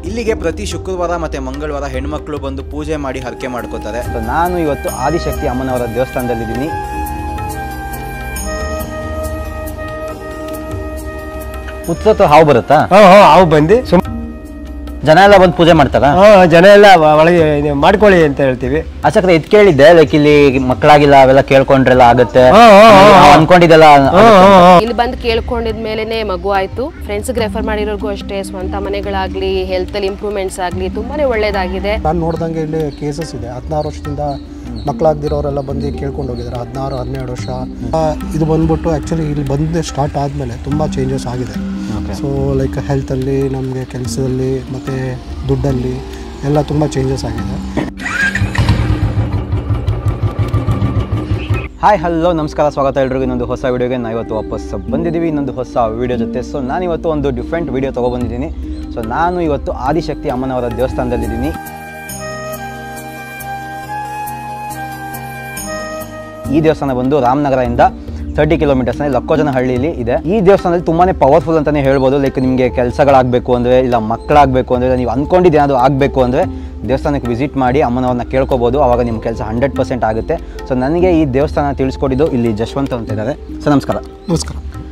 ಇಲ್ಲಿಗೆ ಪ್ರತಿ ಶುಕ್ರವಾರ ಮತ್ತು ಮಂಗಳವಾರ ಹೆಣ್ಮಕ್ಳು ಬಂದು ಪೂಜೆ ಮಾಡಿ ಹರಕೆ ಮಾಡ್ಕೋತಾರೆ ಸೊ ನಾನು ಇವತ್ತು ಆದಿಶಕ್ತಿ ಅಮ್ಮನವರ ದೇವಸ್ಥಾನದಲ್ಲಿದ್ದೀನಿ ಉತ್ಸವ ಹಾವು ಬರುತ್ತಾ ಹಾಂ ಹಾಂ ಅವು ಬಂದು ಸುಮ್ ಜನ ಎಲ್ಲ ಬಂದು ಪೂಜೆ ಮಾಡ್ತಾರಾ ಹಾಂ ಜನ ಎಲ್ಲ ಒ- ಒಳಗೆ ಇದು ಮಾಡ್ಕೊಳ್ಳಿ ಅಂತ ಹೇಳ್ತೀವಿ ಅಸಕ್ರೆ ಇದು ಕೇಳಿದ್ದೆ ಲೈಕ್ ಇಲ್ಲಿ ಮಕ್ಕಳಾಗಿಲ್ಲ ಅವೆಲ್ಲ ಕೇಳ್ಕೊಂಡ್ರೆಲ್ಲ ಆಗುತ್ತೆ ಹಾ, ಹಾ, ಹಾ, ನಾವು ಅನ್ಕೊಂಡಿದ್ದೆಲ್ಲ ಇಲ್ಲಿ ಬಂದು ಕೇಳ್ಕೊಂಡಿದ ಮೇಲೆನೆ ಮಗು ಆಯ್ತು ಫ್ರೆಂಡ್ಸ್ಗೆ ರೆಫರ್ ಮಾಡಿರೋರ್ಗೂ ಅಷ್ಟೇ ಸ್ವಂತ ಮನೆಗಳಾಗ್ಲಿ ಹೆಲ್ತ್ ಅಲ್ಲಿ ಇಂಪ್ರೂವ್ಮೆಂಟ್ಸ್ ಆಗಲಿ ತುಂಬಾನೇ ಒಳ್ಳೇದಾಗಿದೆ ನಾನು ನೋಡ್ದಂಗೆ ಇಲ್ಲಿ ಕೇಸಸ್ ಇದೆ ಹದಿನಾರು ವರ್ಷದಿಂದ ಮಕ್ಕಳಾಗ್ದಿರೋರೆಲ್ಲ ಬಂದು ಕೇಳ್ಕೊಂಡು ಹೋಗಿದ್ದಾರೆ ಹದಿನಾರು ಹನ್ನೆರಡು ವರ್ಷ ಆ, ಇದು ಬಂದ್ಬಿಟ್ಟು ಆ್ಯಕ್ಚುಲಿ ಇಲ್ಲಿ ಬಂದು ಸ್ಟಾರ್ಟ್ ಆದಮೇಲೆ ತುಂಬ ಚೇಂಜಸ್ ಆಗಿದೆ ಸೊ ಲೈಕ್ ಹೆಲ್ತಲ್ಲಿ ನಮಗೆ ಕೆಲಸದಲ್ಲಿ ಮತ್ತು ದುಡ್ಡಲ್ಲಿ ಎಲ್ಲ ತುಂಬ ಚೇಂಜಸ್ ಆಗಿದೆ ಹಾಯ್ ಹಲೋ ನಮಸ್ಕಾರ ಸ್ವಾಗತ ಎಲ್ರಿಗೂ ಇನ್ನೊಂದು ಹೊಸ ವಿಡಿಯೋಗೆ ನಾವು ಇವತ್ತು ವಾಪಸ್ ಬಂದಿದ್ದೀವಿ ಇನ್ನೊಂದು ಹೊಸ ವಿಡಿಯೋ ಜೊತೆ ಸೊ ನಾನು ಇವತ್ತು ಒಂದು ಡಿಫ್ರೆಂಟ್ ವಿಡಿಯೋ ತೊಗೊಬಂದಿದ್ದೀನಿ ಸೊ ನಾನು ಇವತ್ತು ಆದಿಶಕ್ತಿ ಅಮ್ಮನವರ ದೇವಸ್ಥಾನದಲ್ಲಿದ್ದೀನಿ ಈ ದೇವಸ್ಥಾನ ಬಂದು ರಾಮನಗರದಿಂದ ತರ್ಟಿ ಕಿಲೋಮೀಟರ್ಸ್ನಲ್ಲಿ ಲಕ್ಕೋಜನ ಹಳ್ಳಿಲಿ ಇದೆ ಈ ದೇವಸ್ಥಾನದಲ್ಲಿ ತುಂಬಾ ಪವರ್ಫುಲ್ ಅಂತಲೇ ಹೇಳ್ಬೋದು ಲೈಕ್ ನಿಮಗೆ ಕೆಲಸಗಳಾಗಬೇಕು ಅಂದರೆ ಇಲ್ಲ ಮಕ್ಕಳಾಗಬೇಕು ಅಂದರೆ ನೀವು ಅಂದ್ಕೊಂಡಿದ್ದು ಏನಾದರೂ ಆಗಬೇಕು ಅಂದರೆ ದೇವಸ್ಥಾನಕ್ಕೆ ವಿಸಿಟ್ ಮಾಡಿ ಅಮ್ಮನವ್ರನ್ನ ಕೇಳ್ಕೊಬೋದು ಆವಾಗ ನಿಮ್ಮ ಕೆಲಸ ಹಂಡ್ರೆಡ್ ಪರ್ಸೆಂಟ್ ಆಗುತ್ತೆ ಸೊ ನನಗೆ ಈ ದೇವಸ್ಥಾನ ತಿಳಿಸ್ಕೊಟ್ಟಿದ್ದು ಇಲ್ಲಿ ಜಶ್ವಂತ್ ಅಂತ ಇದ್ದಾರೆ ಸರ್ ನಮಸ್ಕಾರ ನಮಸ್ಕಾರ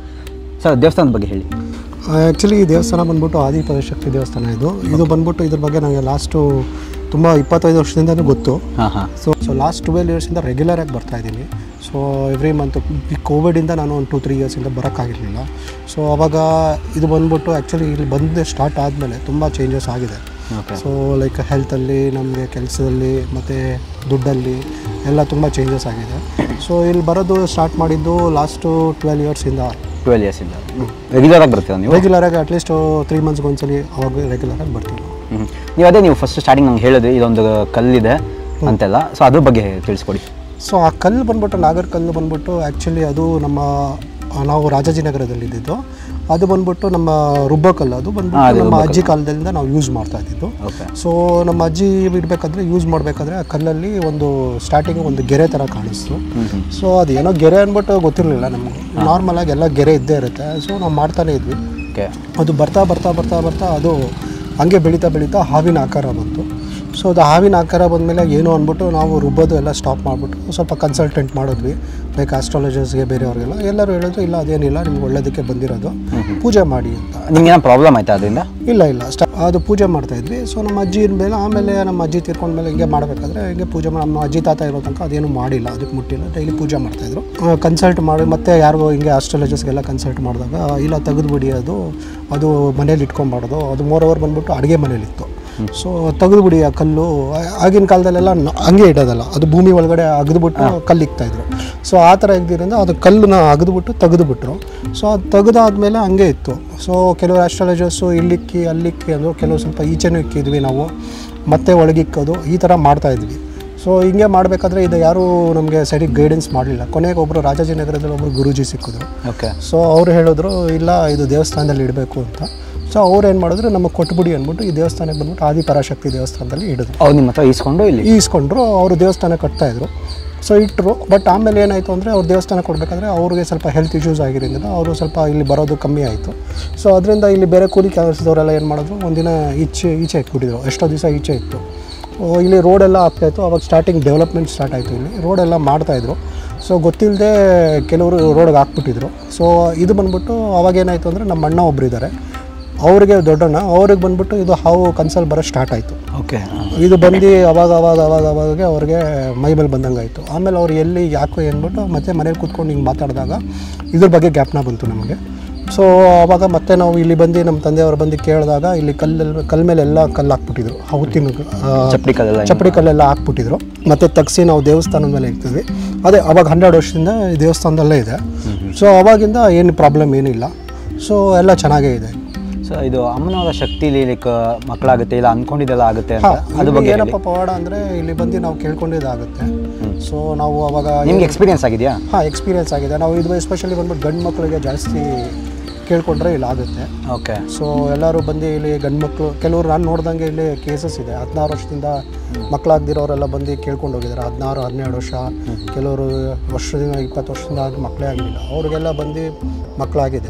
ಸರ್ ದೇವಸ್ಥಾನದ ಬಗ್ಗೆ ಹೇಳಿ ಆ್ಯಕ್ಚುಲಿ ಈ ದೇವಸ್ಥಾನ ಬಂದ್ಬಿಟ್ಟು ಆದಿಪರಾಶಕ್ತಿ ದೇವಸ್ಥಾನ ಇದು ಇದು ಬಂದ್ಬಿಟ್ಟು ಇದ್ರ ಬಗ್ಗೆ ನನಗೆ ಲಾಸ್ಟು ತುಂಬ ಇಪ್ಪತ್ತೈದು ವರ್ಷದಿಂದನೂ ಗೊತ್ತು ಹಾಂ ಹಾಂ ಸೊ ಸೊ ಲಾಸ್ಟ್ ಟ್ವೆಲ್ ಇಯರ್ಸಿಂದ ರೆಗ್ಯುಲರಾಗಿ ಬರ್ತಾ ಇದ್ದೀನಿ ಸೊ ಎವ್ರಿ ಮಂತ್ ಈ ಕೋವಿಡಿಂದ ನಾನು ಒಂದು ಟೂ ತ್ರೀ ಇಯರ್ಸಿಂದ ಬರೋಕ್ಕಾಗಿರಲಿಲ್ಲ ಸೊ ಅವಾಗ ಇದು ಬಂದ್ಬಿಟ್ಟು ಆ್ಯಕ್ಚುಲಿ ಇಲ್ಲಿ ಬಂದು ಸ್ಟಾರ್ಟ್ ಆದಮೇಲೆ ತುಂಬ ಚೇಂಜಸ್ ಆಗಿದೆ ಓಕೆ ಸೊ ಲೈಕ್ ಹೆಲ್ತಲ್ಲಿ ನಮಗೆ ಕೆಲಸದಲ್ಲಿ ಮತ್ತು ದುಡ್ಡಲ್ಲಿ ಎಲ್ಲ ತುಂಬ ಚೇಂಜಸ್ ಆಗಿದೆ ಸೊ ಇಲ್ಲಿ ಬರೋದು ಸ್ಟಾರ್ಟ್ ಮಾಡಿದ್ದು ಲಾಸ್ಟು ಟ್ವೆಲ್ ಇಯರ್ಸಿಂದ ಟ್ವೆಲ್ ಇಯರ್ಸಿಂದ ರೆಗ್ಯುಲರಾಗಿ ಬರ್ತೀರಾ ನೀವು ರೆಗ್ಯುಲರಾಗಿ ಅಟ್ಲೀಸ್ಟ್ ತ್ರೀ ಮಂತ್ಸ್ಗೆ ಒಂದ್ಸಲಿ ಅವಾಗ ರೆಗ್ಯುಲರಾಗಿ ಬರ್ತೀವಿ ಹ್ಮ್. ನೀವು ಅದೇ ನೀವು ಫಸ್ಟ್ ಸ್ಟಾರ್ಟಿಂಗ್ ನಂಗೆ ಹೇಳಿದ್ರಿ ಇದೊಂದು ಕಲ್ಲಿದೆ ಅಂತೆಲ್ಲ ಸೊ ಅದ್ರ ಬಗ್ಗೆ ತಿಳಿಸ್ಕೊಡಿ ಸೊ ಆ ಕಲ್ಲು ಬಂದ್ಬಿಟ್ಟು ನಾಗರ ಕಲ್ಲು ಬಂದ್ಬಿಟ್ಟು ಆ್ಯಕ್ಚುಲಿ ಅದು ನಮ್ಮ ಆ, ನಾವು ರಾಜಾಜಿನಗರದಲ್ಲಿ ಇದ್ದಿದ್ದು ಅದು ಬಂದ್ಬಿಟ್ಟು ನಮ್ಮ ರುಬ್ಬೋ ಕಲ್ಲು ಅದು ಹಾ, ಬಂದ್ಬಿಟ್ಟು ಅದು ನಮ್ಮ ರುಬ್ಬೋ ಅಜ್ಜಿ ಕಾಲದಿಂದ ನಾವು ಯೂಸ್ ಮಾಡ್ತಾ ಇದ್ದಿದ್ದು ಓಕೆ ಸೊ ನಮ್ಮ ಅಜ್ಜಿ ಇಡಬೇಕಾದ್ರೆ ಯೂಸ್ ಮಾಡಬೇಕಾದ್ರೆ ಆ ಕಲ್ಲಲ್ಲಿ ಒಂದು ಸ್ಟಾರ್ಟಿಂಗ್ ಒಂದು ಗೆರೆ ಥರ ಕಾಣಿಸ್ತು ಸೊ ಅದು ಏನೋ ಗೆರೆ ಅಂದ್ಬಿಟ್ಟು ಗೊತ್ತಿರಲಿಲ್ಲ ನಮಗೆ ನಾರ್ಮಲ್ ಆಗಿ ಎಲ್ಲ ಗೆರೆ ಇದ್ದೇ ಇರುತ್ತೆ ಸೊ ನಾವು ಮಾಡ್ತಾನೆ ಇದ್ವಿ ಓಕೆ ಅದು ಬರ್ತಾ ಬರ್ತಾ ಬರ್ತಾ ಬರ್ತಾ ಅದು ಹಂಗೆ ಬೆಳೀತಾ ಬೆಳೀತಾ ಹಾವಿನ ಆಕಾರ ಬಂತು ಸೊ ಅದು ಹಾವಿನ ಆಕಾರ ಬಂದಮೇಲೆ ಏನು ಅಂದ್ಬಿಟ್ಟು ನಾವು ರುಬ್ಬೋದು ಎಲ್ಲ ಸ್ಟಾಪ್ ಮಾಡಿಬಿಟ್ಟು ಸ್ವಲ್ಪ ಕನ್ಸಲ್ಟೆಂಟ್ ಮಾಡಿದ್ವಿ ಲೈಕ್ ಆಸ್ಟ್ರಾಲಜರ್ಸ್ಗೆ ಬೇರೆಯವ್ರಿಗೆಲ್ಲ ಎಲ್ಲರೂ ಹೇಳಿದ್ರು ಇಲ್ಲ ಅದೇನಿಲ್ಲ ನಿಮ್ಗೆ ಒಳ್ಳೇದಕ್ಕೆ ಬಂದಿರೋದು ಪೂಜೆ ಮಾಡಿ ಅಂತ ನಿಮ್ಗೆ ಏನೋ ಪ್ರಾಬ್ಲಮ್ ಆಯ್ತಾ ಅದರಿಂದ ಇಲ್ಲ ಇಲ್ಲ ಸ್ಟಾ ಅದು ಪೂಜೆ ಮಾಡ್ತಾ ಇದ್ವಿ ಸೊ ನಮ್ಮ ಅಜ್ಜಿ ಮೇಲೆ ಆಮೇಲೆ ನಮ್ಮ ಅಜ್ಜಿ ತೀರ್ಕೊಂಡ್ಮೇಲೆ ಹಿಂಗೆ ಮಾಡಬೇಕಾದ್ರೆ ಹಿಂಗೆ ಪೂಜೆ ಮಾಡಿ ನಮ್ಮ ಅಜ್ಜಿ ತಾತ ಇರೋ ತನಕ ಅದೇನು ಮಾಡಿಲ್ಲ ಅದಕ್ಕೆ ಮುಟ್ಟಿಲ್ಲ ಡೈಲಿ ಪೂಜೆ ಮಾಡ್ತಾಯಿದ್ರು ಕನ್ಸಲ್ಟ್ ಮಾಡಿ ಮತ್ತೆ ಯಾರಿಗೋ ಹಿಂಗೆ ಆಸ್ಟ್ರಾಲಜರ್ಸ್ಗೆಲ್ಲ ಕನ್ಸಲ್ಟ್ ಮಾಡಿದಾಗ ಇಲ್ಲ ತೆಗೆದುಬಿಡಿ ಅದು ಅದು ಮನೇಲಿ ಇಟ್ಕೊಂಬಾರ್ದು ಅದು ಮೋರ್ ಓವರ್ ಬಂದ್ಬಿಟ್ಟು ಅಡುಗೆ ಮನೇಲಿತ್ತು ಸೊ ತೆಗೆದುಬಿಡಿ ಆ ಕಲ್ಲು ಆ- ಆಗಿನ ಕಾಲದಲ್ಲೆಲ್ಲ ನ- ಹಂಗೆ ಇಡೋದಲ್ಲ ಅದು ಭೂಮಿ ಒಳಗಡೆ ಅಗದ್ಬಿಟ್ಟು ಕಲ್ಲು ಇಕ್ತಾಯಿದ್ರು ಸೊ ಆ ಥರ ಇದ್ದಿರಿಂದ ಅದು ಕಲ್ಲನ್ನ ಅಗದ್ಬಿಟ್ಟು ತೆಗೆದುಬಿಟ್ರು ಸೊ ಅದು ತೆಗೆದಾದ್ಮೇಲೆ ಹಂಗೆ ಇತ್ತು ಸೊ ಕೆಲವು ಆಸ್ಟ್ರಾಲಜರ್ಸು ಇಲ್ಲಿಕ್ಕಿ ಅಲ್ಲಿಕ್ಕಿ ಅಂದರು ಕೆಲವು ಸ್ವಲ್ಪ ಈಚೆನೂ ಇಕ್ಕಿದ್ವಿ ನಾವು ಮತ್ತೆ ಒಳಗಿಕ್ಕೋದು ಈ ಥರ ಮಾಡ್ತಾ ಇದ್ವಿ ಸೊ ಹಿಂಗೆ ಮಾಡಬೇಕಾದ್ರೆ ಇದು ಯಾರೂ ನಮಗೆ ಸರಿ ಗೈಡೆನ್ಸ್ ಮಾಡಲಿಲ್ಲ ಕೊನೆಗೆ ಒಬ್ಬರು ರಾಜಾಜಿನಗರದಲ್ಲಿ ಒಬ್ಬರು ಗುರೂಜಿ ಸಿಕ್ಕಿದ್ರು ಓಕೆ ಸೊ ಅವ್ರು ಹೇಳಿದ್ರು ಇಲ್ಲ ಇದು ದೇವಸ್ಥಾನದಲ್ಲಿ ಇಡಬೇಕು ಅಂತ ಸೊ ಅವ್ರು ಏನು ಮಾಡಿದ್ರು ನಮಗೆ ಕೊಟ್ಬಿಡಿ ಅಂದ್ಬಿಟ್ಟು ಈ ದೇವಸ್ಥಾನಕ್ಕೆ ಬಂದ್ಬಿಟ್ಟು ಆದಿಪರಾಶಕ್ತಿ ದೇವಸ್ಥಾನದಲ್ಲಿ ಇಡಿದ್ರು ಅವ್ರು ನಿಮ್ಮ ಹತ್ರ ಈಸ್ಕೊಂಡು ಇಲ್ಲಿ ಈಸ್ಕೊಂಡ್ರು ಅವರು ದೇವಸ್ಥಾನ ಕಟ್ತಾ ಇದ್ರು ಸೊ ಇಟ್ಟರು ಬಟ್ ಆಮೇಲೆ ಏನಾಯಿತು ಅಂದರೆ ಅವ್ರು ದೇವಸ್ಥಾನ ಕೊಡಬೇಕಾದ್ರೆ ಅವ್ರಿಗೆ ಸ್ವಲ್ಪ ಹೆಲ್ತ್ ಇಶ್ಯೂಸ್ ಆಗಿರೋದ್ರಿಂದ ಅವರು ಸ್ವಲ್ಪ ಇಲ್ಲಿ ಬರೋದು ಕಮ್ಮಿ ಆಯಿತು ಸೊ ಅದರಿಂದ ಇಲ್ಲಿ ಬೇರೆ ಕೂಲಿ ಕೆಲಸದವರೆಲ್ಲ ಏನು ಮಾಡಿದ್ರು ಒಂದಿನ ಈಚೆ ಈಚೆ ಇಟ್ಬಿಟ್ಟಿದ್ರು ಎಷ್ಟೋ ದಿವಸ ಈಚೆ ಇತ್ತು ಓ, ಇಲ್ಲಿ ರೋಡೆಲ್ಲ ಆಗ್ತಾಯಿತ್ತು ಅವಾಗ ಸ್ಟಾರ್ಟಿಂಗ್ ಡೆವಲಪ್ಮೆಂಟ್ ಸ್ಟಾರ್ಟ್ ಆಯಿತು ಇಲ್ಲಿ ರೋಡೆಲ್ಲ ಮಾಡ್ತಾಯಿದ್ರು ಸೊ ಗೊತ್ತಿಲ್ಲದೆ ಕೆಲವರು ರೋಡ್ಗೆ ಹಾಕ್ಬಿಟ್ಟಿದ್ರು ಸೊ ಇದು ಬಂದ್ಬಿಟ್ಟು ಅವಾಗ ಏನಾಯಿತು ಅಂದರೆ ನಮ್ಮ ಅಣ್ಣ ಒಬ್ರು ಇದ್ದಾರೆ ಅವ್ರಿಗೆ ದೊಡ್ಡಣ್ಣ ಅವ್ರಿಗೆ ಬಂದ್ಬಿಟ್ಟು ಇದು ಹಾವು ಕನ್ಸಲ್ಲಿ ಬರೋ ಸ್ಟಾರ್ಟ್ ಆಯಿತು ಓಕೆ ಇದು ಬಂದು ಅವಾಗ ಅವಾಗ ಅವಾಗ ಅವಾಗೆ ಅವ್ರಿಗೆ ಮೈ ಮೇಲೆ ಬಂದಂಗೆ ಆಯಿತು ಆಮೇಲೆ ಅವ್ರು ಎಲ್ಲಿ ಯಾಕೋ ಅಂದ್ಬಿಟ್ಟು ಮತ್ತೆ ಮನೇಲಿ ಕೂತ್ಕೊಂಡು ಹಿಂಗೆ ಮಾತಾಡಿದಾಗ ಇದ್ರ ಬಗ್ಗೆ ಜ್ಞಾಪನ ಬಂತು ನಮಗೆ ಸೊ ಅವಾಗ ಮತ್ತೆ ನಾವು ಇಲ್ಲಿ ಬಂದು ನಮ್ಮ ತಂದೆಯವರು ಬಂದು ಕೇಳಿದಾಗ ಇಲ್ಲಿ ಕಲ್ಲಲ್ಲಿ ಕಲ್ ಮೇಲೆ ಎಲ್ಲ ಕಲ್ಲು ಹಾಕ್ಬಿಟ್ಟಿದ್ರು ಹೌತಿನ ಚಪ್ಪಡಿ ಕಲ್ಲೆಲ್ಲ ಚಪ್ಪಡಿ ಕಲ್ಲೆಲ್ಲ ಹಾಕ್ಬಿಟ್ಟಿದ್ರು ಮತ್ತೆ ತಗ್ಸಿ ನಾವು ದೇವಸ್ಥಾನದ ಮೇಲೆ ಇರ್ತೀವಿ ಅದೇ ಅವಾಗ ಹನ್ನೆರಡು ವರ್ಷದಿಂದ ಈ ದೇವಸ್ಥಾನದಲ್ಲೇ ಇದೆ ಸೊ ಅವಾಗಿಂದ ಏನು ಪ್ರಾಬ್ಲಮ್ ಏನಿಲ್ಲ ಸೊ ಎಲ್ಲ ಚೆನ್ನಾಗೇ ಇದೆ ಸೊ ಇದು ಅಮ್ಮನವರ ಶಕ್ತಿಲಿ ಲೈಕ್ ಮಕ್ಕಳಾಗುತ್ತೆ ಇಲ್ಲ ಅನ್ಕೊಂಡಿದ್ದೆಲ್ಲ ಆಗುತ್ತೆ ಅಂತ ಹಾ, ಅದ್ರ ಇಲ್ಲಿ ಬಗ್ಗೆ ಹೇಳಿ. ಏನಪ್ಪ ಪವಾಡ ಅಂದರೆ ಇಲ್ಲಿ ಬಂದು ನಾವು ಕೇಳ್ಕೊಂಡಿದ್ದಾಗುತ್ತೆ ಸೊ ನಾವು ಅವಾಗ ನಿಮ್ಗೆ ಎಕ್ಸ್ಪೀರಿಯನ್ಸ್ ಆಗಿದೆಯಾ ಹಾಂ ಎಕ್ಸ್ಪೀರಿಯನ್ಸ್ ಆಗಿದೆ ನಾವು ಇದು ಎಸ್ಪೆಷಲಿ ಬಂದ್ಬಿಟ್ಟು ಗಂಡು ಮಕ್ಕಳಿಗೆ ಜಾಸ್ತಿ ಕೇಳ್ಕೊಂಡ್ರೆ ಇಲ್ಲಿ ಆಗುತ್ತೆ ಓಕೆ ಸೊ ಎಲ್ಲರೂ ಬಂದು ಇಲ್ಲಿ ಗಂಡು ಮಕ್ಕಳು ಕೆಲವರು ನಾನು ನೋಡ್ದಂಗೆ ಇಲ್ಲಿ ಕೇಸಸ್ ಇದೆ ಹದಿನಾರು ವರ್ಷದಿಂದ ಮಕ್ಕಳಾಗ್ದಿರೋರೆಲ್ಲ ಬಂದು ಕೇಳ್ಕೊಂಡು ಹೋಗಿದ್ದಾರೆ ಹದಿನಾರು ಹನ್ನೆರಡು ವರ್ಷ ಕೆಲವರು ವರ್ಷದಿಂದ ಇಪ್ಪತ್ತು ವರ್ಷದಿಂದ ಆಗಿ ಮಕ್ಕಳೇ ಆಗಲಿಲ್ಲ ಅವ್ರಿಗೆಲ್ಲ ಬಂದು ಮಕ್ಕಳಾಗಿದೆ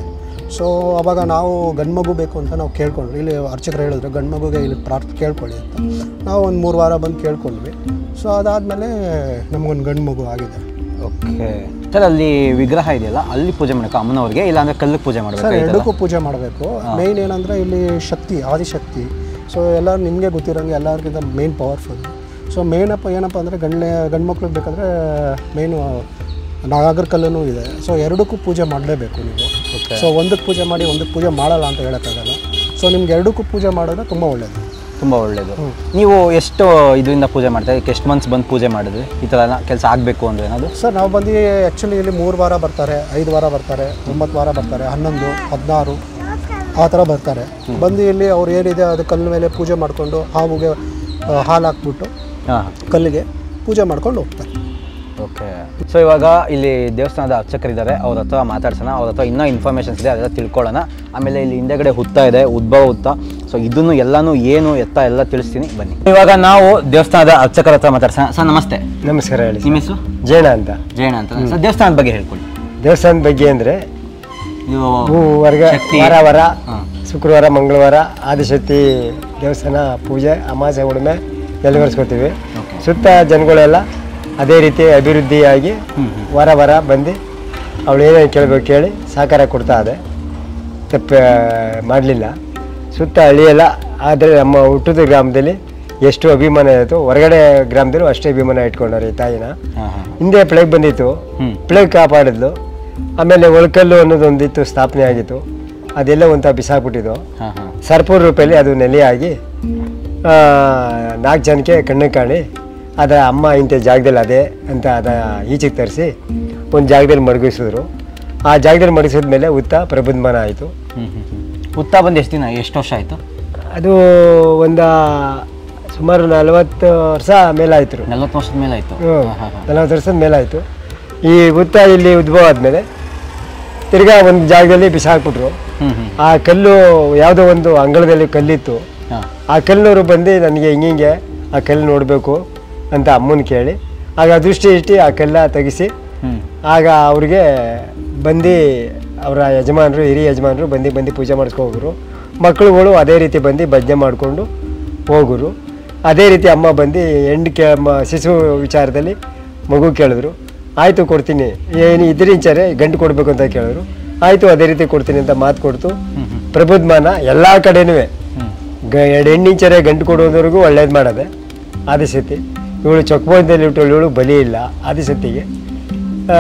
ಸೊ ಅವಾಗ ನಾವು ಗಂಡು ಮಗು ಬೇಕು ಅಂತ ನಾವು ಕೇಳ್ಕೊಂಡ್ವಿ ಇಲ್ಲಿ ಅರ್ಚಕರು ಹೇಳಿದ್ರು ಗಂಡು ಮಗುಗೆ ಇಲ್ಲಿ ಪ್ರಾರ್ಥ ಕೇಳ್ಕೊಳ್ಳಿ ಅಂತ ನಾವು ಒಂದು ಮೂರು ವಾರ ಬಂದು ಕೇಳ್ಕೊಂಡ್ವಿ ಸೊ ಅದಾದಮೇಲೆ ನಮಗೊಂದು ಗಂಡು ಮಗು ಆಗಿದೆ ಓಕೆ ಸರ್ ಅಲ್ಲಿ ವಿಗ್ರಹ ಇದೆಯಲ್ಲ ಅಲ್ಲಿ ಪೂಜೆ ಮಾಡಬೇಕು ಅಮ್ಮನವ್ರಿಗೆ ಇಲ್ಲ ಅಂದ್ರೆ ಕಲ್ಲಿಗೆ ಪೂಜೆ ಸರ್ ಮಾಡಬೇಕು ಎರಡಕ್ಕೂ ಪೂಜೆ ಮಾಡಬೇಕು ಮೇಯ್ನ್ ಏನಂದರೆ ಇಲ್ಲಿ ಶಕ್ತಿ ಆದಿಶಕ್ತಿ ಸೊ ಎಲ್ಲ ನಿಮಗೆ ಗೊತ್ತಿರೋಂಗೆ ಎಲ್ಲರಿಗಿಂತ ಮೇನ್ ಪವರ್ಫುಲ್ ಸೊ ಮೇನಪ್ಪ ಏನಪ್ಪ ಅಂದರೆ ಗಂಡ್ಲೆ ಗಂಡು ಮಕ್ಳಿಗೆ ಬೇಕಾದರೆ ಮೇಯ್ನು ನಾಗರ ಕಲ್ಲೂ ಇದೆ ಸೊ ಎರಡಕ್ಕೂ ಪೂಜೆ ಮಾಡಲೇಬೇಕು ನೀವು ಸೊ ಒಂದಕ್ಕೆ ಪೂಜೆ ಮಾಡಿ ಒಂದಕ್ಕೆ ಪೂಜೆ ಮಾಡಲ್ಲ ಅಂತ ಹೇಳೋಕ್ಕಾಗಲ್ಲ ಸೊ ನಿಮ್ಗೆ ಎರಡಕ್ಕೂ ಪೂಜೆ ಮಾಡಿದ್ರೆ ತುಂಬ ಒಳ್ಳೆಯದು ತುಂಬ ಒಳ್ಳೇದು ನೀವು ಎಷ್ಟು ಇದರಿಂದ ಪೂಜೆ ಮಾಡ್ತಾರೆ ಎಷ್ಟು ಮಂತ್ಸ್ ಬಂದು ಪೂಜೆ ಮಾಡಿದ್ರಿ ಈ ಥರ ಕೆಲಸ ಆಗಬೇಕು ಅಂದ್ರೆ ಏನಾದ್ರು ಸರ್ ನಾವು ಬಂದು ಆ್ಯಕ್ಚುಲಿ ಇಲ್ಲಿ ಮೂರು ವಾರ ಬರ್ತಾರೆ ಐದು ವಾರ ಬರ್ತಾರೆ ಒಂಬತ್ತು ವಾರ ಬರ್ತಾರೆ ಹನ್ನೊಂದು ಹದಿನಾರು ಆ ಥರ ಬರ್ತಾರೆ ಬಂದು ಇಲ್ಲಿ ಅವ್ರು ಏನಿದೆ ಅದು ಕಲ್ಲು ಮೇಲೆ ಪೂಜೆ ಮಾಡಿಕೊಂಡು ಹಾವುಗೆ ಆ, ಹಾಲು ಹಾಕ್ಬಿಟ್ಟು ಹಾಂ ಕಲ್ಲಿಗೆ ಪೂಜೆ ಮಾಡ್ಕೊಂಡು ಹೋಗ್ತಾರೆ ಓಕೆ ಸೊ ಇವಾಗ ಇಲ್ಲಿ ದೇವಸ್ಥಾನದ ಅರ್ಚಕರಿದ್ದಾರೆ ಅವ್ರ ಹತ್ರ ಮಾತಾಡ್ಸೋಣ ಅವ್ರ ಹತ್ರ ಇನ್ನೂ ಇನ್ಫಾರ್ಮೇಷನ್ಸ್ ಇದೆ ಅದೆಲ್ಲ ತಿಳ್ಕೊಳ್ಳೋಣ ಆಮೇಲೆ ಇಲ್ಲಿ ಹಿಂದೆಗಡೆ ಹುತ್ತ ಇದೆ ಉದ್ಭವ ಹುತ್ತ ಸೊ ಇದನ್ನು ಎಲ್ಲಾನು ಏನು ಎತ್ತ ಎಲ್ಲ ತಿಳಿಸ್ತೀನಿ ಬನ್ನಿ ಇವಾಗ ನಾವು ದೇವಸ್ಥಾನದ ಅರ್ಚಕರ ಹತ್ರ ಮಾತಾಡ್ಸೋಣ ಸರ್ ನಮಸ್ತೆ ನಮಸ್ಕಾರ ಹೇಳಿ ನಿಮ್ಮ ಹೆಸರು ಜೇಣ ಅಂತ ಜಯಣ ಅಂತ ಸರ್ ದೇವಸ್ಥಾನದ ಬಗ್ಗೆ ಹೇಳ್ಕೊಳ್ಳಿ ದೇವಸ್ಥಾನದ ಬಗ್ಗೆ ಅಂದರೆ ನೀವು ವರ್ಗ ಶಕ್ತಿ. ವಾರ ವಾರ ಹಾಂ. ಶುಕ್ರವಾರ ಮಂಗಳವಾರ ಆದಿಶಕ್ತಿ ದೇವಸ್ಥಾನ ಪೂಜೆ ಅಮಾಸೆ ಉಳುಮೆ ನೆರವೇರಿಸ್ಕೊತೀವಿ ಸುತ್ತ ಜನಗಳೆಲ್ಲ ಅದೇ ರೀತಿ ಅಭಿವೃದ್ಧಿಯಾಗಿ ವಾರ ವಾರ ಬಂದು ಅವಳು ಏನೇನು ಕೇಳಬೇಕು ಕೇಳಿ ಸಹಕಾರ ಕೊಡ್ತಾ ಇದೆ ತಪ್ಪ ಮಾಡಲಿಲ್ಲ ಸುತ್ತ ಹಳ್ಳಿಯೆಲ್ಲ ಆದರೆ ನಮ್ಮ ಹುಟ್ಟದ ಗ್ರಾಮದಲ್ಲಿ ಎಷ್ಟು ಅಭಿಮಾನ ಇತ್ತು ಹೊರಗಡೆ ಗ್ರಾಮದಲ್ಲೂ ಅಷ್ಟೇ ಅಭಿಮಾನ ಇಟ್ಕೊಂಡವ್ರೆ ಈ ತಾಯಿನ ಹಾಂ ಹಾಂ ಹಿಂದೆ ಪ್ಲೇಗ್ ಬಂದಿತ್ತು ಹ್ಮ್. ಪ್ಲೇಗ್ ಕಾಪಾಡಿದ್ಲು ಆಮೇಲೆ ಒಳಕಲ್ಲು ಅನ್ನೋದೊಂದಿತ್ತು ಸ್ಥಾಪನೆ ಆಗಿತ್ತು ಅದೆಲ್ಲ ಒಂಥ ಬಿಸಾಕ್ಬಿಟ್ಟಿದ್ದು ಹಾಂ ಹಾಂ ಸರ್ಪೂರ್ ರೂಪಾಯಲ್ಲಿ ಅದು ನೆಲೆಯಾಗಿ ನಾಲ್ಕು ಜನಕ್ಕೆ ಕಣ್ಣು ಕಾಣಿ ಅದ ಅಮ್ಮ ಇಂಥ ಜಾಗದಲ್ಲಿ ಅದೇ ಅಂತ ಅದ ಈಚೆಗೆ ತರಿಸಿ ಒಂದು ಜಾಗದಲ್ಲಿ ಮಡಗಿಸಿದ್ರು ಆ ಜಾಗದಲ್ಲಿ ಮಡಗಿಸಿದ ಮೇಲೆ ಉತ್ತ ಪ್ರಬುದ್ಧಮಾನ ಆಯಿತು ಹ್ಞೂ ಹ್ಞೂ ಹ್ಞೂ ಹುತ್ತ ಬಂದು ಎಷ್ಟು ದಿನ ಎಷ್ಟು ವರ್ಷ ಆಯಿತು ಅದು ಒಂದು ಸುಮಾರು ನಲವತ್ತು ವರ್ಷ ಮೇಲಾಯಿತು ನಲ್ವತ್ತು ವರ್ಷದ ಮೇಲೆ ಆಯಿತು ಹ್ಞೂ ಹಾಂ ಹಾಂ ನಲವತ್ತು ವರ್ಷದ ಮೇಲಾಯಿತು ಈ ಹುತ್ತ ಇಲ್ಲಿ ಉದ್ಭವ ಆದಮೇಲೆ ತಿರ್ಗಾ ಒಂದು ಜಾಗದಲ್ಲಿ ಬಿಸಾಕ್ಬಿಟ್ರು ಹ್ಞೂ ಹ್ಞೂ ಆ ಕಲ್ಲು ಯಾವುದೋ ಒಂದು ಅಂಗಳದಲ್ಲಿ ಕಲ್ಲಿತ್ತು ಹಾಂ ಆ ಕಲ್ಲಿನವರು ಬಂದು ನನಗೆ ಹಿಂಗಿಂಗೆ ಆ ಕಲ್ಲು ನೋಡಬೇಕು ಅಂತ ಅಮ್ಮನ ಕೇಳಿ ಆಗ ದೃಷ್ಟಿ ಇಟ್ಟು ಆ ಕಲ್ಲ ತೆಗಿಸಿ ಹ್ಞೂ ಆಗ ಅವ್ರಿಗೆ ಬಂದು ಅವರ ಯಜಮಾನರು ಹಿರಿಯ ಯಜಮಾನರು ಬಂದು ಬಂದು ಪೂಜೆ ಮಾಡಿಸ್ಕೊ ಹೋಗೋರು ಮಕ್ಕಳುಗಳು ಅದೇ ರೀತಿ ಬಂದು ಭಜನೆ ಮಾಡಿಕೊಂಡು ಹೋಗೋರು ಅದೇ ರೀತಿ ಅಮ್ಮ ಬಂದು ಹೆಣ್ಣು ಕೇ ಮ- ಶಿಶು ವಿಚಾರದಲ್ಲಿ ಮಗು ಕೇಳಿದ್ರು ಆಯಿತು ಕೊಡ್ತೀನಿ ಏನು ಇದ್ರ ವಿಚಾರ ಗಂಟು ಕೊಡಬೇಕು ಅಂತ ಕೇಳಿದ್ರು ಆಯಿತು ಅದೇ ರೀತಿ ಕೊಡ್ತೀನಿ ಅಂತ ಮಾತು ಕೊಡ್ತು ಪ್ರಬುದ್ಧಮಾನ ಎಲ್ಲ ಕಡೆನೂ ಗ ಎರಡು ಹೆಣ್ಣಿಂಚರೆ ಗಂಟು ಕೊಡೋದವರೆಗೂ ಒಳ್ಳೇದು ಮಾಡೋದೆ ಆದಿಶಕ್ತಿ ಇವಳು ಚೊಕ್ಬೋದಲ್ಲಿ ಇಟ್ಟು ಇವಳು ಬಲಿ ಇಲ್ಲ ಆದಿಶಕ್ತಿಗೆ ಆ,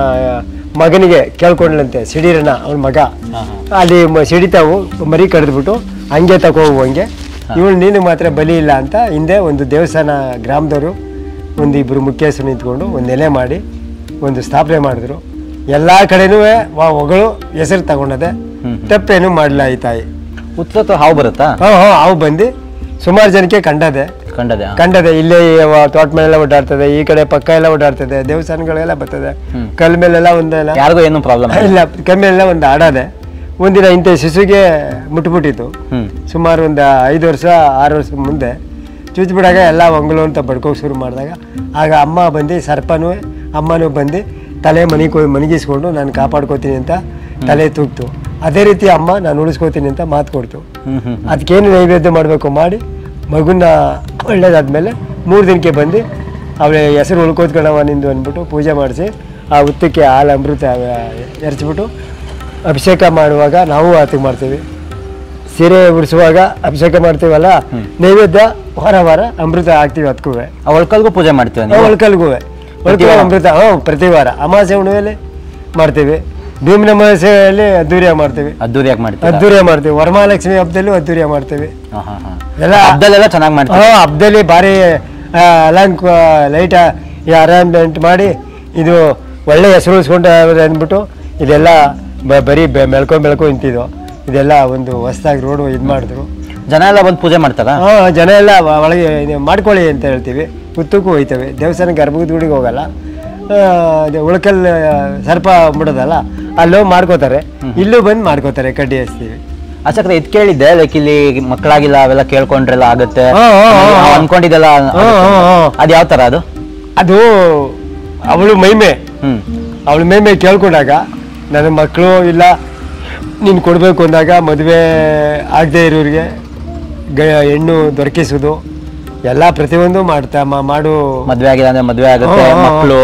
ಮಗನಿಗೆ ಕೇಳ್ಕೊಂಡ್ಲಂತೆ ಸಿಡಿರಣ್ಣ ಅವನ ಮಗ ಅಲ್ಲಿ ಮ- ಸಿಡಿತಾವು ಮರಿ ಕಡಿದ್ಬಿಟ್ಟು ಹಂಗೆ ತಗೋವು ಹಂಗೆ ಇವಳು ನೀನು ಮಾತ್ರ ಬಲಿ ಇಲ್ಲ ಅಂತ ಹಿಂದೆ ಒಂದು ದೇವಸ್ಥಾನ ಗ್ರಾಮದವರು ಒಂದು ಇಬ್ಬರು ಮುಖ್ಯಸ್ಥರು ನಿಂತ್ಕೊಂಡು ಒಂದು ನೆಲೆ ಮಾಡಿ ಒಂದು ಸ್ಥಾಪನೆ ಮಾಡಿದ್ರು ಎಲ್ಲ ಕಡೆನೂ ಹೊಗಳು ಹೆಸರು ತಗೊಂಡದೆ ತಪ್ಪೇನು ಮಾಡಲ್ಲ ಈ ತಾಯಿ ಹುತ್ತ ಹತ್ರ ಹಾವು ಬರುತ್ತಾ ಹ್ಞೂ ಹ್ಞೂ ಅವು ಬಂದು ಸುಮಾರು ಜನಕ್ಕೆ ಕಂಡದೆ ಕಂಡದೆ ಕಂಡದೆ ಇಲ್ಲೇ ವ- ತೋಟ ಮೇಲೆಲ್ಲ ಓಡಾಡ್ತದೆ ಈ ಕಡೆ ಪಕ್ಕ ಎಲ್ಲ ಓಡಾಡ್ತದೆ ದೇವಸ್ಥಾನಗಳೆಲ್ಲ ಬರ್ತದೆ ಕಲ್ ಮೇಲೆಲ್ಲ ಒಂದೆಲ್ಲ ಯಾರಿಗೂ ಏನು ಪ್ರಾಬ್ಲಮ್ ಇಲ್ಲ ಕಲ್ ಮೇಲೆಲ್ಲ ಒಂದು ಆಡದೆ ಒಂದಿನ ಇಂಥ ಶಿಶುಗೆ ಮುಟ್ಬಿಟ್ಟಿತ್ತು ಹ್ಮ್. ಸುಮಾರು ಒಂದು ಐದು ವರ್ಷ ಆರು ವರ್ಷ ಮುಂದೆ ಚುಚ್ಚಿಬಿಡಾಗ ಎಲ್ಲ ಒಂಗಲು ಅಂತ ಬಡ್ಕೋಕೆ ಶುರು ಮಾಡಿದಾಗ ಆಗ ಅಮ್ಮ ಬಂದು ಸರ್ಪನೂ ಅಮ್ಮನೂ ಬಂದು ತಲೆ ಮನಿಗೆ ಮನಗಿಸ್ಕೊಂಡು ನಾನು ಕಾಪಾಡ್ಕೋತೀನಿ ಅಂತ ತಲೆ ತೂಗ್ತು ಅದೇ ರೀತಿ ಅಮ್ಮ ನಾನು ಉಳಿಸ್ಕೋತೀನಿ ಅಂತ ಮಾತು ಕೊಡ್ತು ಹ್ಮ್ ಹ್ಮ್ ಅದಕ್ಕೇನು ನೈವೇದ್ಯ ಮಾಡಬೇಕು ಮಾಡಿ ಮಗುನ ಒಳ್ಳೇದಾದ್ಮೇಲೆ ಮೂರು ದಿನಕ್ಕೆ ಬಂದು ಅವಳ ಹೆಸರು ಉಳ್ಕೋತ್ಕೊಳ್ಳವ ನಿಂದು ಅಂದ್ಬಿಟ್ಟು ಪೂಜೆ ಮಾಡಿಸಿ ಆ ಹುತ್ತಕ್ಕೆ ಹಾಲು ಅಮೃತ ಎರಚ್ಬಿಟ್ಟು ಅಭಿಷೇಕ ಮಾಡುವಾಗ ನಾವು ಆತಿಗೆ ಮಾಡ್ತೀವಿ ಸೀರೆ ಉಡಿಸುವಾಗ ಅಭಿಷೇಕ ಮಾಡ್ತೀವಲ್ಲ ನೈವೇದ್ಯ ವಾರ ವಾರ ಅಮೃತ ಹಾಕ್ತೀವಿ ಅದಕ್ಕೂ ಆ ಒಳ್ಕಲ್ಗೂ ಪೂಜೆ ಮಾಡ್ತೀವಿ ನೀವು ಒಳ್ಕಲ್ಗೂ ಒಳ್ಕಲ್ ಅಮೃತ ಹ್ಞೂ ಪ್ರತಿ ವಾರ ಅಮಾಸೆ ಹುಣ್ಣಿಮೆಯಲ್ಲಿ ಮಾಡ್ತೀವಿ ಭೀಮನ ಅಮಾಸೆಯಲ್ಲಿ ಅದ್ದೂರಿಯಾಗಿ ಮಾಡ್ತೀವಿ ಅದ್ದೂರಿಯಾಗಿ ಮಾಡ್ತೀವಿ ಅದ್ದೂರಿಯಾಗಿ ಮಾಡ್ತೀವಿ ವರಮಹಾಲಕ್ಷ್ಮಿ ಹಬ್ಬದಲ್ಲೂ ಅದ್ದೂರಿಯಾಗಿ ಮಾಡ್ತೀವಿ ಹಾಂ ಹಾಂ ಹಾಂ ಎಲ್ಲ ಹಬ್ಬದಲ್ಲೆಲ್ಲ ಚೆನ್ನಾಗಿ ಮಾಡ್ತೀವಿ ಹಾ ಹಬ್ಬದಲ್ಲಿ ಭಾರಿ ಅಲಂಕ ಲೈಟ್ ಅರೇಂಜ್ಮೆಂಟ್ ಮಾಡಿ ಇದು ಒಳ್ಳೆ ಹೆಸರು ಉಳಿಸ್ಕೊಂಡು ಅಂದ್ಬಿಟ್ಟು ಇದೆಲ್ಲ ಬ- ಬರೀ ಬೆ- ಮೆಳ್ಕೊ ಮೆಳ್ಕೊ ನಿಂತಿದ್ದು ಇದೆಲ್ಲ ಒಂದು ಹೊಸ್ದಾಗಿ ರೋಡ್ ಇದು ಮಾಡಿದ್ರು ಜನ ಎಲ್ಲ ಬಂದು ಪೂಜೆ ಮಾಡ್ತಾರಾ ಹಾ ಜನ ಎಲ್ಲ ಒ- ಒಳಗೆ ಇದು ಮಾಡ್ಕೊಳ್ಳಿ ಅಂತ ಹೇಳ್ತೀವಿ ಹುತ್ತಕ್ಕೂ ಹೋಯ್ತೇವೆ ದೇವಸ್ಥಾನ ಗರ್ಭದ ಗುಡಿಗೆ ಹೋಗಲ್ಲ ಆ, ಅದು ಉಳ್ಕಲ್ ಆ, ಸರ್ಪ ಬಿಡೋದಲ್ಲ ಅಲ್ಲೋ ಮಾಡ್ಕೋತಾರೆ ಇಲ್ಲೂ ಬಂದು ಮಾಡ್ಕೋತಾರೆ ಕಡ್ಡಿ ಹಚ್ತೀವಿ ಅಷ್ಟೇ ಇದು ಕೇಳಿದ್ದೆ ಲೈಕ್ ಇಲ್ಲಿ ಮಕ್ಕಳಾಗಿಲ್ಲ ಅವೆಲ್ಲ ಕೇಳ್ಕೊಂಡ್ರೆಲ್ಲ ಆಗುತ್ತೆ ಹಾ, ಹಾ, ಹಾ, ನಾವು ಹಾ. ಅನ್ಕೊಂಡಿದ್ದೆಲ್ಲ ಹಾ, ಹಾ, ಹಾ. ಅದು ಯಾವ ಥರ ಅದು ಅದು ಅವಳು ಮೈಮೆ ಹ್ಮ್ ಅವಳ ಮೈಮೆ ಕೇಳ್ಕೊಂಡಾಗ ನನ್ನ ಮಕ್ಕಳು ಇಲ್ಲ ನೀನು ಕೊಡಬೇಕು ಅಂದಾಗ ಮದುವೆ ಆಗದೆ ಇರೋರಿಗೆ ಗ ಹೆಣ್ಣು ದೊರಕಿಸೋದು ಎಲ್ಲ ಪ್ರತಿಯೊಂದು ಮಾಡ್ತಾ ಮ- ಮಾಡು ಮದ್ವೆ ಆಗಿಲ್ಲ ಅಂದ್ರೆ ಮದ್ವೆ ಆಗುತ್ತೆ ಮಕ್ಕಳು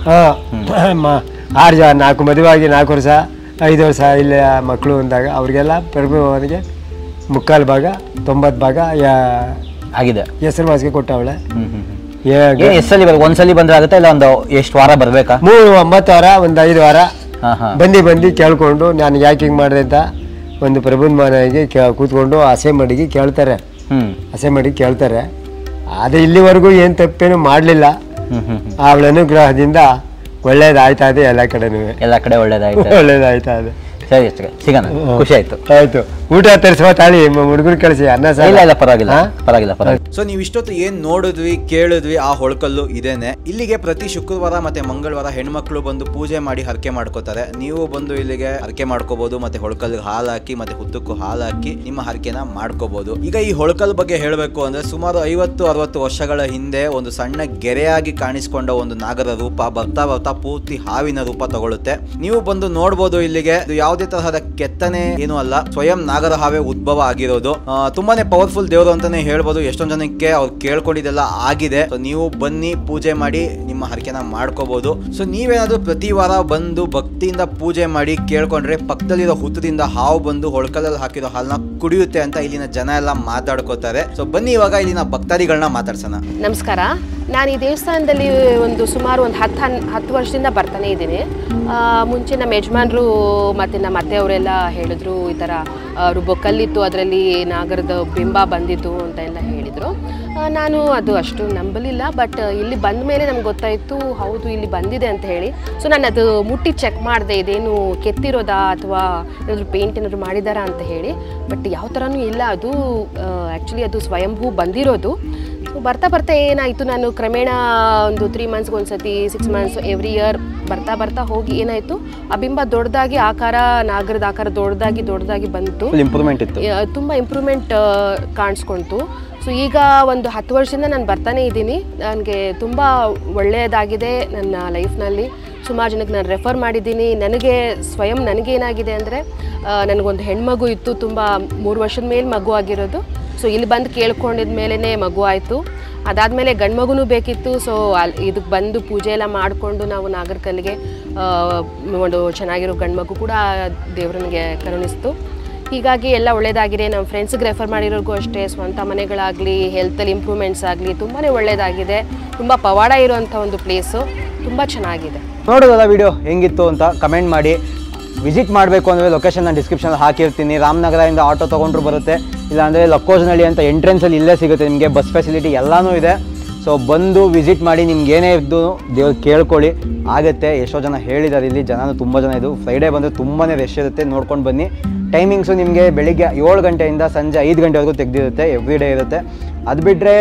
ಹಾಂ ಆರು ಜನ ನಾಲ್ಕು ಮದುವೆ ಆಗಿ ನಾಲ್ಕು ವರ್ಷ ಐದು ವರ್ಷ ಇಲ್ಲ ಮಕ್ಕಳು ಅಂದಾಗ ಅವ್ರಿಗೆಲ್ಲ ಪ್ರಭುವನಿಗೆ ಮುಕ್ಕಾಲು ಭಾಗ ತೊಂಬತ್ತು ಭಾಗ ಯಾ- ಆಗಿದೆ ಹೆಸರು ಮಾಸಿಗೆ ಕೊಟ್ಟವಳೆ ಹ್ಮ್ ಹ್ಮ್ ಹ್ಮ್. ಏ- ಏನ್ ಎಷ್ಟಲ್ಲಿ ಬರ್ ಒಂದ್ಸಲಿ ಬಂದ್ರೆ ಆಗುತ್ತೆ ಇಲ್ಲ ಒಂದು ಎಷ್ಟು ವಾರ ಬರ್ಬೇಕಾ ಮೂರು ಒಂಬತ್ತು ವಾರ ಒಂದು ಐದು ವಾರ ಹಾ ಹಾ ಬಂದು ಬಂದು ಕೇಳ್ಕೊಂಡು ನಾನು ಯಾಕೆ ಹಿಂಗೆ ಮಾಡಿದೆ ಅಂತ ಒಂದು ಪ್ರಬಂಧ ಮನೆಗೆ ಕೇ ಕೂತ್ಕೊಂಡು ಆಸೆ ಮಡಿಗೆ ಕೇಳ್ತಾರೆ ಹ್ಮ್ ಆಸೆ ಮಾಡಿ ಕೇಳ್ತಾರೆ ಆದರೆ ಇಲ್ಲಿವರೆಗೂ ಏನು ತಪ್ಪೇನು ಮಾಡಲಿಲ್ಲ ಹ್ಮ್ ಹ್ಮ್ ಹ್ಮ್. ಅವಳ ಅನುಗ್ರಹದಿಂದ ಒಳ್ಳೇದಾಯ್ತಾ ಇದೆ ಎಲ್ಲ ಕಡೆನೂ ಎಲ್ಲ ಕಡೆ ಒಳ್ಳೇದಾಯ್ತು ಒಳ್ಳೇದಾಯ್ತಾ ಇದೆ ಸರಿ ಅಷ್ಟೇ ಸಿಗೋಣ ಖುಷಿ ಆಯ್ತು ಆಯ್ತು ಊಟ ತರಿಸುವ ತಾಳಿ ಹುಡುಗರು ಕಳಿಸಿ ಅನ್ನ ಸಾರು. ಇಲ್ಲ ಇಲ್ಲ ಪರವಾಗಿಲ್ಲ ಹಾ? ಪರವಾಗಿಲ್ಲ ಪರವಾಗಿಲ್ಲ ಸೊ ನೀವು ಇಷ್ಟೊತ್ತು ಏನ್ ನೋಡಿದ್ವಿ ಕೇಳಿದ್ವಿ ಆ ಹೊಳ್ಕಲ್ಲು ಇದೇನೆ ಇಲ್ಲಿಗೆ ಪ್ರತಿ ಶುಕ್ರವಾರ ಮತ್ತೆ ಮಂಗಳವಾರ ಹೆಣ್ಮಕ್ಳು ಬಂದು ಪೂಜೆ ಮಾಡಿ ಹರಕೆ ಮಾಡ್ಕೋತಾರೆ ನೀವು ಬಂದು ಇಲ್ಲಿಗೆ ಹರಕೆ ಮಾಡ್ಕೋಬಹುದು ಮತ್ತೆ ಹೊಳ್ಕಲ್ಗೆ ಹಾಲು ಹಾಕಿ ಮತ್ತೆ ಹುತ್ತಕ್ಕೂ ಹಾಲು ಹಾಕಿ ನಿಮ್ಮ ಹರಕೆನ ಮಾಡ್ಕೋಬಹುದು ಈಗ ಈ ಹೊಳ್ಕಲ್ ಬಗ್ಗೆ ಹೇಳಬೇಕು ಅಂದ್ರೆ ಸುಮಾರು ಐವತ್ತು ಅರವತ್ತು ವರ್ಷಗಳ ಹಿಂದೆ ಒಂದು ಸಣ್ಣ ಗೆರೆಯಾಗಿ ಕಾಣಿಸಿಕೊಂಡ ಒಂದು ನಾಗರ ರೂಪ ಬರ್ತಾ ಬರ್ತಾ ಪೂರ್ತಿ ಹಾವಿನ ರೂಪ ತಗೊಳುತ್ತೆ ನೀವು ಬಂದು ನೋಡ್ಬೋದು ಇಲ್ಲಿಗೆ ಇದು ಯಾವುದೇ ತರಹದ ಕೆತ್ತನೆ ಏನು ಅಲ್ಲ ಸ್ವಯಂ ನಾಗರ ಹಾವೇ ಉದ್ಭವ ಆಗಿರೋದು ಆ, ತುಂಬಾನೇ ಪವರ್ಫುಲ್ ದೇವರು ಅಂತಾನೆ ಹೇಳ್ಬೋದು ಎಷ್ಟೊಂದು ಜನಕ್ಕೆ ಅವ್ರು ಕೇಳ್ಕೊಂಡಿದ್ದೆಲ್ಲ ಆಗಿದೆ ಸೊ ನೀವು ಬನ್ನಿ ಪೂಜೆ ಮಾಡಿ ನಿಮ್ಮ ಹರಕೆನ ಮಾಡ್ಕೋಬಹುದು ಸೊ ನೀವೇನಾದ್ರೂ ಪ್ರತಿ ವಾರ ಬಂದು ಭಕ್ತಿಯಿಂದ ಪೂಜೆ ಮಾಡಿ ಕೇಳ್ಕೊಂಡ್ರೆ ಪಕ್ಕದಲ್ಲಿರೋ ಹುತ್ತದಿಂದ ಹಾವು ಬಂದು ಹೊಳ್ಕಲಲ್ಲಿ ಹಾಕಿರೋ ಹಾಲನ್ನ ಕುಡಿಯುತ್ತೆ ಅಂತ ಇಲ್ಲಿನ ಜನ ಎಲ್ಲ ಮಾತಾಡ್ಕೋತಾರೆ ಸೊ ಬನ್ನಿ ಇವಾಗ ಇಲ್ಲಿನ ಭಕ್ತಾದಿಗಳನ್ನ ಮಾತಾಡ್ಸೋಣ ನಮಸ್ಕಾರ ನಾನು ಈ ದೇವಸ್ಥಾನದಲ್ಲಿ ಒಂದು ಸುಮಾರು ಒಂದು ಹತ್ತು ಹನ್ ಹತ್ತು ವರ್ಷದಿಂದ ಬರ್ತಾನೆ ಇದ್ದೀನಿ ಆ, ಮುಂಚೆ ನಮ್ಮ ಯಜಮಾನ್ರು ಮತ್ತು ನಮ್ಮ ಅತ್ತೆಯವರೆಲ್ಲ ಹೇಳಿದ್ರು ಈ ಥರ ಆ, ರುಬ್ಬೋ ಕಲ್ಲಿತ್ತು ಅದರಲ್ಲಿ ನಾಗರದ ಬಿಂಬ ಬಂದಿತ್ತು ಅಂತ ಎಲ್ಲ ಹೇಳಿದರು ನಾನು ಅದು ಅಷ್ಟು ನಂಬಲಿಲ್ಲ ಬಟ್ ಇಲ್ಲಿ ಬಂದ ಮೇಲೆ ನಮ್ಗೆ ಗೊತ್ತಾಯಿತು ಹೌದು ಇಲ್ಲಿ ಬಂದಿದೆ ಅಂತ ಹೇಳಿ ಸೊ ನಾನು ಅದು ಮುಟ್ಟಿ ಚೆಕ್ ಮಾಡಿದೆ ಇದೇನು ಕೆತ್ತಿರೋದಾ ಅಥವಾ ಏನಾದರೂ ಪೇಂಟ್ ಏನಾದರೂ ಮಾಡಿದಾರಾ ಅಂತ ಹೇಳಿ ಬಟ್ ಯಾವ ಥರನೂ ಇಲ್ಲ ಅದು ಆ್ಯಕ್ಚುಲಿ ಅದು ಸ್ವಯಂಭೂ ಬಂದಿರೋದು ಸೊ ಬರ್ತಾ ಬರ್ತಾ ಏನಾಯಿತು ನಾನು ಕ್ರಮೇಣ ಒಂದು ತ್ರೀ ಮಂತ್ಸ್ಗೆ ಒಂದು ಸತಿ ಸಿಕ್ಸ್ ಮಂತ್ಸ್ ಎವ್ರಿ ಇಯರ್ ಬರ್ತಾ ಬರ್ತಾ ಹೋಗಿ ಏನಾಯಿತು ಆ ಬಿಂಬ ದೊಡ್ಡದಾಗಿ ಆಕಾರ ನಾಗರದ ಆಕಾರ ದೊಡ್ಡದಾಗಿ ದೊಡ್ಡದಾಗಿ ಬಂತು ಫುಲ್ ಇಂಪ್ರೂವ್ಮೆಂಟ್ ಇತ್ತು ಯಾ- ತುಂಬ ಇಂಪ್ರೂವ್ಮೆಂಟ್ ಕಾಣಿಸ್ಕೊಂತು ಸೊ ಈಗ ಒಂದು ಹತ್ತು ವರ್ಷದಿಂದ ನಾನು ಬರ್ತಾನೆ ಇದ್ದೀನಿ ನನಗೆ ತುಂಬ ಒಳ್ಳೆಯದಾಗಿದೆ ನನ್ನ ಲೈಫ್ನಲ್ಲಿ ಸುಮಾರು ಜನಕ್ಕೆ ನಾನು ರೆಫರ್ ಮಾಡಿದ್ದೀನಿ ನನಗೆ ಸ್ವಯಂ ನನಗೇನಾಗಿದೆ ಅಂದರೆ ನನಗೊಂದು ಹೆಣ್ಮಗು ಇತ್ತು ತುಂಬ ಮೂರು ವರ್ಷದ ಮೇಲೆ ಮಗು ಆಗಿರೋದು ಸೊ ಇಲ್ಲಿ ಬಂದು ಕೇಳ್ಕೊಂಡಿದ ಮೇಲೇ ಮಗು ಆಯಿತು ಅದಾದಮೇಲೆ ಗಂಡು ಮಗುನೂ ಬೇಕಿತ್ತು ಸೊ ಅಲ್ಲಿ ಇದಕ್ಕೆ ಬಂದು ಪೂಜೆ ಎಲ್ಲ ಮಾಡಿಕೊಂಡು ನಾವು ನಾಗರಕಲ್ಲಿಗೆ ಆ, ಒಂದು ಚೆನ್ನಾಗಿರೋ ಗಂಡು ಮಗು ಕೂಡ ದೇವ್ರನಿಗೆ ಕರುಣಿಸ್ತು ಹೀಗಾಗಿ ಎಲ್ಲ ಒಳ್ಳೆಯದಾಗಿದೆ ನಮ್ಮ ಫ್ರೆಂಡ್ಸಿಗೆ ರೆಫರ್ ಮಾಡಿರೋರ್ಗೂ ಅಷ್ಟೇ ಸ್ವಂತ ಮನೆಗಳಾಗಲಿ ಹೆಲ್ತಲ್ಲಿ ಇಂಪ್ರೂವ್ಮೆಂಟ್ಸ್ ಆಗಲಿ ತುಂಬಾ ಒಳ್ಳೆಯದಾಗಿದೆ ತುಂಬ ಪವಾಡ ಇರುವಂಥ ಒಂದು ಪ್ಲೇಸು ತುಂಬ ಚೆನ್ನಾಗಿದೆ ನೋಡೋದಲ್ಲ ವಿಡಿಯೋ ಹೆಂಗಿತ್ತು ಅಂತ ಕಮೆಂಟ್ ಮಾಡಿ ವಿಸಿಟ್ ಮಾಡಬೇಕು ಅಂದರೆ ಲೊಕೇಶನ್ ನಾನು ಡಿಸ್ಕ್ರಿಪ್ಷನಲ್ಲಿ ಹಾಕಿರ್ತೀನಿ ರಾಮನಗರದಿಂದ ಆಟೋ ತೊಗೊಂಡ್ರು ಬರುತ್ತೆ ಇಲ್ಲಾಂದರೆ ಲಕ್ಕೋಜ್ನಳ್ಳಿ ಅಂತ ಎಂಟ್ರೆನ್ಸಲ್ಲಿ ಇಲ್ಲೇ ಸಿಗುತ್ತೆ ನಿಮಗೆ ಬಸ್ ಫೆಸಿಲಿಟಿ ಎಲ್ಲನೂ ಇದೆ ಸೊ ಬಂದು ವಿಸಿಟ್ ಮಾಡಿ ನಿಮ್ಗೆ ಏನೇ ಇದ್ದು ದೇವ್ರು ಕೇಳ್ಕೊಳ್ಳಿ ಆಗುತ್ತೆ ಎಷ್ಟೋ ಜನ ಹೇಳಿದ್ದಾರೆ ಇಲ್ಲಿ ಜನನೂ ತುಂಬ ಜನ ಇದು ಫ್ರೈಡೇ ಬಂದರೆ ತುಂಬಾ ರಶ್ ಇರುತ್ತೆ ನೋಡ್ಕೊಂಡು ಬನ್ನಿ ಟೈಮಿಂಗ್ಸು ನಿಮಗೆ ಬೆಳಿಗ್ಗೆ ಏಳು ಗಂಟೆಯಿಂದ ಸಂಜೆ ಐದು ಗಂಟೆವರೆಗೂ ತೆಗೆದಿರುತ್ತೆ ಎವ್ರಿ ಡೇ ಇರುತ್ತೆ ಅದು ಬಿಟ್ಟರೆ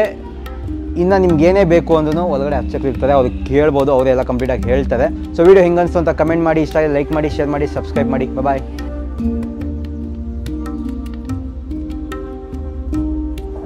ಇನ್ನು ನಿಮ್ಗೆ ಏನೇ ಬೇಕು ಅಂದ್ರೂ ಒಳಗಡೆ ಅರ್ಚಕರು ಇರ್ತಾರೆ ಅವ್ರಿಗೆ ಕೇಳ್ಬೋದು ಅವರೆಲ್ಲ ಕಂಪ್ಲೀಟಾಗಿ ಹೇಳ್ತಾರೆ ಸೊ ವಿಡಿಯೋ ಹಿಂಗನ್ಸ್ತು ಅಂತ ಕಮೆಂಟ್ ಮಾಡಿ ಇಷ್ಟ ಲೈಕ್ ಮಾಡಿ ಶೇರ್ ಮಾಡಿ ಸಬ್ಸ್ಕ್ರೈಬ್ ಮಾಡಿ ಬಾಯ್